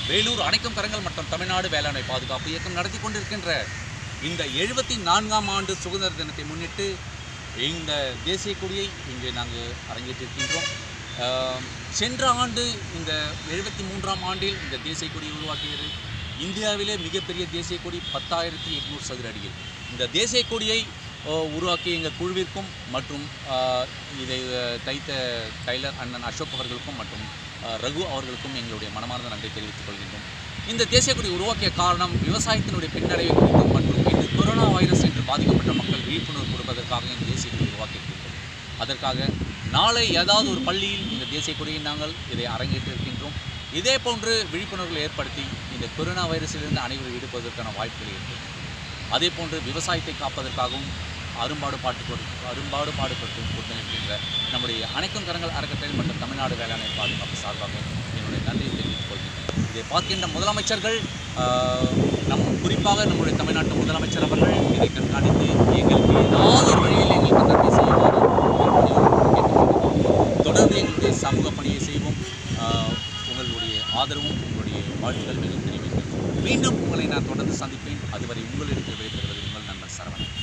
வேலூர் அணைக்கும் கரங்கள் மற்றும் தமிழ்நாடு வேளாண்மை பாதுகாப்பு இயக்கம் நடத்தி கொண்டிருக்கின்ற இந்த எழுபத்தி நான்காம் ஆண்டு சுதந்திர தினத்தை முன்னிட்டு இந்த தேசிய கொடியை இங்கே நாங்கள் அரங்கேற்றிருக்கின்றோம் ஆம், சென்ற ஆண்டு இந்த எழுபத்தி மூன்றாம் ஆண்டில் இந்த தேசிய கொடியை உருவாக்கியது இந்தியாவிலே மிகப்பெரிய தேசிய கொடி பத்தாயிரத்தி எட்நூறு சதுர அடியில் இந்த தேசிய கொடியை ஓ, உருவாக்கிய எங்கள் குழுவிற்கும் மற்றும் ஆ, இதை அ, தைத்த டைலர் அண்ணன் அசோக் அவர்களுக்கும் மற்றும் ஆ, ரகு அவர்களுக்கும் எங்களுடைய மனமார்ந்த நன்றி தெரிவித்துக் கொள்கின்றோம் இந்த தேசிய கொடி உருவாக்கிய காரணம் விவசாயத்தினுடைய பின்னடைவை குறித்தும் மற்றும் இந்த கொரோனா வைரஸ் என்று பாதிக்கப்பட்ட மக்கள் விழிப்புணர்வு கொடுப்பதற்காக இந்த தேசிய கொடி உருவாக்கியிருக்கின்றோம் அதற்காக நாளை ஏதாவது ஒரு பள்ளியில் இந்த தேசிய கொடியை நாங்கள் இதை அரங்கேற்றிருக்கின்றோம் இதே போன்று விழிப்புணர்வுகளை ஏற்படுத்தி இந்த கொரோனா வைரஸிலிருந்து அனைவரும் ஈடுபடுவதற்கான வாய்ப்புகளை ஏற்படுத்தும் அதே போன்று விவசாயத்தை காப்பதற்காகவும் அரும்பாடு பாட்டு அரும்பாடு பாடுபட்டு கொண்டு நிற்கின்ற நம்முடைய அனைக்கும் கரங்கள் அறக்கட்டளை மற்றும் தமிழ்நாடு வேளாண்மை பாதுகாப்பு சார்பாக என்னுடைய நன்றியை தெரிவித்துக் கொள்கிறேன் இதை பார்க்கின்ற முதலமைச்சர்கள் ஆஹ், நம் குறிப்பாக நம்முடைய தமிழ்நாட்டு முதலமைச்சர் அவர்கள் இதை கண்காணித்து எங்களுக்கு ஏதாவது ஒரு வழியில் எங்களுக்கு நன்மை செய்யுமாறு கேட்டுக்கொள்கிறேன். தொடர்ந்து எங்களுடைய சமூக பணியை செய்வோம் ஆஹ், உங்களுடைய ஆதரவும் உங்களுடைய வாழ்த்துக்கள் மிகவும் தெரிவிக்கிறேன் மீண்டும் உங்களை நான் தொடர்ந்து சந்திப்பேன் அதுவரை உங்களிடத்தில் விடைபெறுவது உங்கள் நண்பர் சரவணன்